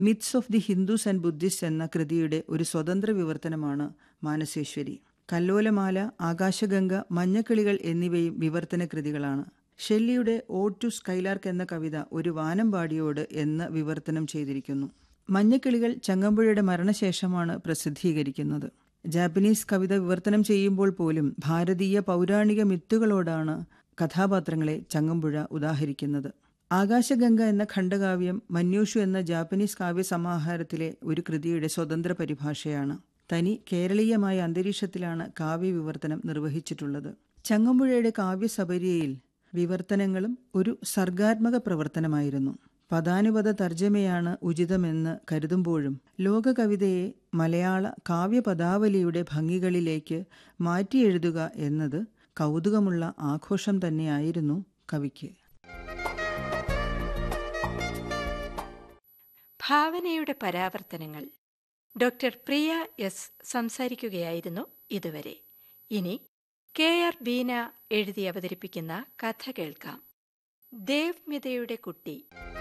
myths of the Hindus and Buddhist എന്ന കൃതിയുടെ ഒരു സ്വതന്ത്ര വിവർത്തനമാണ് മാനസേശ്വരി കല്ലോലമാല ആകാശഗംഗ മഞ്ഞക്കിളികൾ എന്നിവയും വിവർത്തന കൃതികളാണ് ഷെല്ലിയുടെ ഓ ടു സ്കൈലാർക്ക് എന്ന കവിത ഒരു വാനമ്പാടിയോട് എന്ന് വിവർത്തനം ചെയ്തിരിക്കുന്നു മഞ്ഞക്കിളികൾ ചങ്ങമ്പുഴയുടെ മരണശേഷമാണ് പ്രസിദ്ധീകരിക്കുന്നത് ജാപ്പനീസ് കവിത വിവർത്തനം ചെയ്യുമ്പോൾ പോലും ഭാരതീയ പൗരാണിക മിത്തുകളോടാണ് കഥാപാത്രങ്ങളെ ചങ്ങമ്പുഴ ഉദാഹരിക്കുന്നത് ആകാശഗംഗ എന്ന ഖണ്ഡകാവ്യം മന്യൂഷു എന്ന ജാപ്പനീസ് കാവ്യ സമാഹാരത്തിലെ ഒരു കൃതിയുടെ സ്വതന്ത്ര പരിഭാഷയാണ് തനി കേരളീയമായ അന്തരീക്ഷത്തിലാണ് കാവ്യവിവർത്തനം നിർവഹിച്ചിട്ടുള്ളത് ചങ്ങമ്പുഴയുടെ കാവ്യസബരിയയിൽ വിവർത്തനങ്ങളും ഒരു സർഗാത്മക പ്രവർത്തനമായിരുന്നു പദാനുപത തർജ്ജമയാണ് ഉചിതമെന്ന് കരുതുമ്പോഴും ലോക കവിതയെ മലയാള കാവ്യപദാവലിയുടെ ഭംഗികളിലേക്ക് മാറ്റിയെഴുതുക എന്നത് കൗതുകമുള്ള ആഘോഷം തന്നെയായിരുന്നു കവിക്ക് ഭാവനയുടെ പരാവർത്തനങ്ങൾ ഡോക്ടർ പ്രിയ എസ് സംസാരിക്കുകയായിരുന്നു ഇതുവരെ ഇനി കെ ആർ ബീന എഴുതി അവതരിപ്പിക്കുന്ന കഥ കേൾക്കാം ദേവ്മിതയുടെ കുട്ടി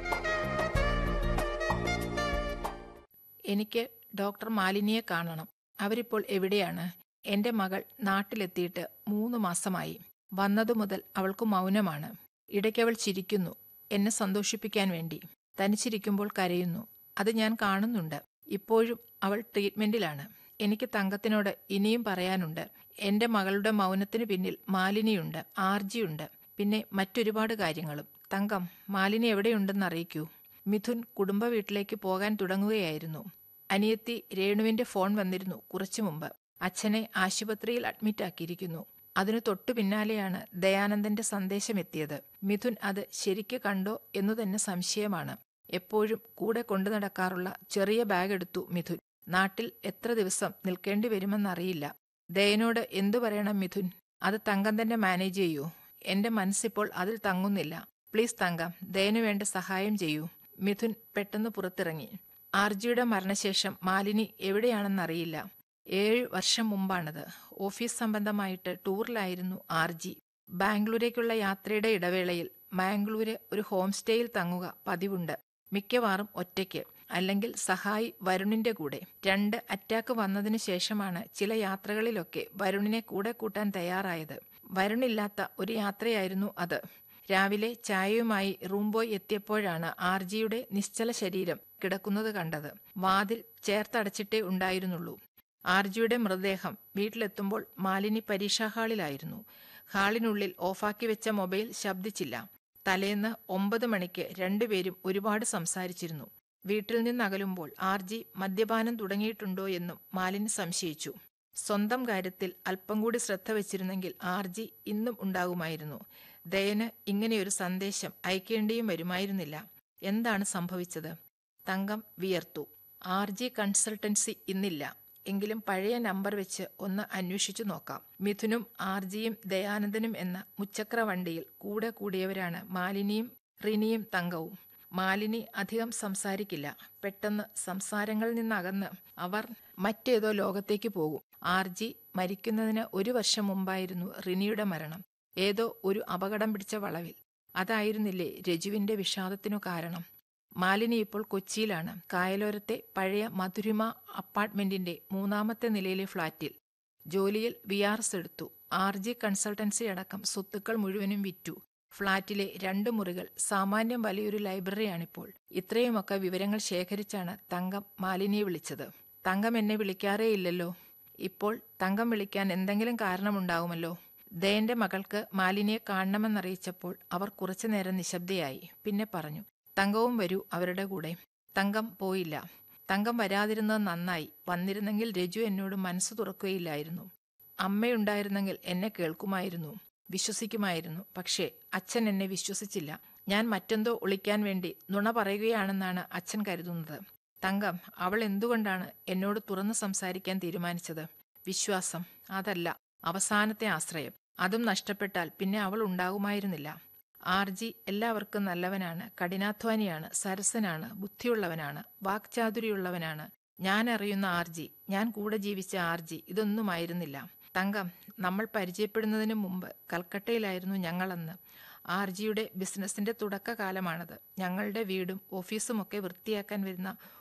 എനിക്ക് ഡോക്ടർ മാലിനിയെ കാണണം അവരിപ്പോൾ എവിടെയാണ് എന്റെ മകൾ നാട്ടിലെത്തിയിട്ട് മൂന്ന് മാസമായി വന്നതു മുതൽ അവൾക്ക് മൗനമാണ് ഇടയ്ക്കവൾ ചിരിക്കുന്നു എന്നെ സന്തോഷിപ്പിക്കാൻ വേണ്ടി തനിച്ചിരിക്കുമ്പോൾ കരയുന്നു അത് ഞാൻ കാണുന്നുണ്ട് ഇപ്പോഴും അവൾ ട്രീറ്റ്മെന്റിലാണ് എനിക്ക് തങ്കത്തിനോട് ഇനിയും പറയാനുണ്ട് എന്റെ മകളുടെ മൗനത്തിന് പിന്നിൽ മാലിനിയുണ്ട് ആർജിയുണ്ട് പിന്നെ മറ്റൊരുപാട് കാര്യങ്ങളും തങ്കം മാലിനി എവിടെയുണ്ടെന്ന് അറിയിക്കൂ മിഥുൻ കുടുംബ വീട്ടിലേക്ക് പോകാൻ തുടങ്ങുകയായിരുന്നു അനിയത്തി രേണുവിന്റെ ഫോൺ വന്നിരുന്നു കുറച്ചു മുമ്പ് അച്ഛനെ ആശുപത്രിയിൽ അഡ്മിറ്റ് ആക്കിയിരിക്കുന്നു അതിനു തൊട്ടു പിന്നാലെയാണ് ദയാനന്ദന്റെ സന്ദേശം എത്തിയത് മിഥുൻ അത് ശരിക്ക് കണ്ടോ എന്നു തന്നെ സംശയമാണ് എപ്പോഴും കൂടെ കൊണ്ടു നടക്കാറുള്ള ചെറിയ ബാഗ് എടുത്തു മിഥുൻ നാട്ടിൽ എത്ര ദിവസം നിൽക്കേണ്ടി വരുമെന്നറിയില്ല ദയനോട് എന്തു പറയണം മിഥുൻ അത് തങ്കം തന്നെ മാനേജ് ചെയ്യൂ എന്റെ മനസ്സിപ്പോൾ അതിൽ തങ്ങുന്നില്ല പ്ലീസ് തങ്കം ദയനു വേണ്ട സഹായം ചെയ്യൂ മിഥുൻ പെട്ടെന്ന് പുറത്തിറങ്ങി ആർജിയുടെ മരണശേഷം മാലിനി എവിടെയാണെന്നറിയില്ല ഏഴ് വർഷം മുമ്പാണത് ഓഫീസ് സംബന്ധമായിട്ട് ടൂറിലായിരുന്നു ആർജി ബാംഗ്ലൂരേക്കുള്ള യാത്രയുടെ ഇടവേളയിൽ മാംഗ്ലൂര് ഒരു ഹോം സ്റ്റേയിൽ തങ്ങുക പതിവുണ്ട് മിക്കവാറും ഒറ്റയ്ക്ക് അല്ലെങ്കിൽ സഹായി വരുണിന്റെ കൂടെ രണ്ട് അറ്റാക്ക് വന്നതിനു ശേഷമാണ് ചില യാത്രകളിലൊക്കെ വരുണിനെ കൂടെ കൂട്ടാൻ തയ്യാറായത് വരുണില്ലാത്ത ഒരു യാത്രയായിരുന്നു അത് രാവിലെ ചായയുമായി റൂം ബോയ് എത്തിയപ്പോഴാണ് ആർജിയുടെ നിശ്ചല ശരീരം കിടക്കുന്നത് കണ്ടത് വാതിൽ ചേർത്തടച്ചിട്ടേ ഉണ്ടായിരുന്നുള്ളൂ ആർജിയുടെ മൃതദേഹം വീട്ടിലെത്തുമ്പോൾ മാലിനി പരീക്ഷാ ഹാളിലായിരുന്നു ഹാളിനുള്ളിൽ ഓഫാക്കി വെച്ച മൊബൈൽ ശബ്ദിച്ചില്ല തലേന്ന് ഒമ്പത് മണിക്ക് രണ്ടുപേരും ഒരുപാട് സംസാരിച്ചിരുന്നു വീട്ടിൽ നിന്നകലുമ്പോൾ ആർജി മദ്യപാനം തുടങ്ങിയിട്ടുണ്ടോ എന്നും മാലിനി സംശയിച്ചു സ്വന്തം കാര്യത്തിൽ അല്പം കൂടി ശ്രദ്ധ വെച്ചിരുന്നെങ്കിൽ ആർജി ഇന്നും ഉണ്ടാകുമായിരുന്നു ദയന് ഇങ്ങനെയൊരു സന്ദേശം അയക്കേണ്ടിയും വരുമായിരുന്നില്ല എന്താണ് സംഭവിച്ചത് തങ്കം വിയർത്തു ആർജി കൺസൾട്ടൻസി ഇന്നില്ല എങ്കിലും പഴയ നമ്പർ വെച്ച് ഒന്ന് അന്വേഷിച്ചു നോക്കാം മിഥുനും ആർജിയും ദയാനന്ദനും എന്ന മുച്ചക്ര വണ്ടിയിൽ കൂടെ കൂടിയവരാണ് മാലിനിയും റിനിയും തങ്കവും മാലിനി അധികം സംസാരിക്കില്ല പെട്ടെന്ന് സംസാരങ്ങളിൽ നിന്നകന്ന് അവർ മറ്റേതോ ലോകത്തേക്ക് പോകും ആർജി മരിക്കുന്നതിന് ഒരു വർഷം മുമ്പായിരുന്നു റിനിയുടെ മരണം ഏതോ ഒരു അപകടം പിടിച്ച വളവിൽ അതായിരുന്നില്ലേ രജുവിന്റെ വിഷാദത്തിനു കാരണം മാലിനി ഇപ്പോൾ കൊച്ചിയിലാണ് കായലോരത്തെ പഴയ മധുരിമ അപ്പാർട്ട്മെന്റിന്റെ മൂന്നാമത്തെ നിലയിലെ ഫ്ളാറ്റിൽ ജോലിയിൽ വി ആർ എസ് എടുത്തു ആർ ജി കൺസൾട്ടൻസി അടക്കം സ്വത്തുക്കൾ മുഴുവനും വിറ്റു ഫ്ളാറ്റിലെ രണ്ട് മുറികൾ സാമാന്യം വലിയൊരു ലൈബ്രറിയാണിപ്പോൾ ഇത്രയുമൊക്കെ വിവരങ്ങൾ ശേഖരിച്ചാണ് തങ്കം മാലിനിയെ വിളിച്ചത് തങ്കം എന്നെ വിളിക്കാറേ ഇല്ലല്ലോ ഇപ്പോൾ തങ്കം വിളിക്കാൻ എന്തെങ്കിലും കാരണമുണ്ടാവുമല്ലോ ദയന്റെ മകൾക്ക് മാലിനിയെ കാണണമെന്നറിയിച്ചപ്പോൾ അവർ കുറച്ചുനേരം നിശബ്ദയായി പിന്നെ പറഞ്ഞു തങ്കവും വരൂ അവരുടെ കൂടെ തങ്കം പോയില്ല തങ്കം വരാതിരുന്നത് നന്നായി വന്നിരുന്നെങ്കിൽ രജു എന്നോട് മനസ്സ് തുറക്കുകയില്ലായിരുന്നു അമ്മയുണ്ടായിരുന്നെങ്കിൽ എന്നെ കേൾക്കുമായിരുന്നു വിശ്വസിക്കുമായിരുന്നു പക്ഷേ അച്ഛൻ എന്നെ വിശ്വസിച്ചില്ല ഞാൻ മറ്റെന്തോ ഒളിക്കാൻ വേണ്ടി നുണ പറയുകയാണെന്നാണ് അച്ഛൻ കരുതുന്നത് തങ്കം അവൾ എന്തുകൊണ്ടാണ് എന്നോട് തുറന്നു സംസാരിക്കാൻ തീരുമാനിച്ചത് വിശ്വാസം അതല്ല അവസാനത്തെ ആശ്രയം അതും നഷ്ടപ്പെട്ടാൽ പിന്നെ അവൾ ഉണ്ടാകുമായിരുന്നില്ല ആർജി എല്ലാവർക്കും നല്ലവനാണ് കഠിനാധ്വാനിയാണ് സരസനാണ് ബുദ്ധിയുള്ളവനാണ് വാക്ചാതുരിയുള്ളവനാണ് ഞാൻ അറിയുന്ന ആർജി ഞാൻ കൂടെ ജീവിച്ച ആർജി ഇതൊന്നുമായിരുന്നില്ല തങ്കം നമ്മൾ പരിചയപ്പെടുന്നതിന് മുമ്പ് കൽക്കട്ടയിലായിരുന്നു ഞങ്ങളന്ന് ആർജിയുടെ ബിസിനസിന്റെ തുടക്കകാലമാണത് ഞങ്ങളുടെ വീടും ഓഫീസുമൊക്കെ വൃത്തിയാക്കാൻ വരുന്ന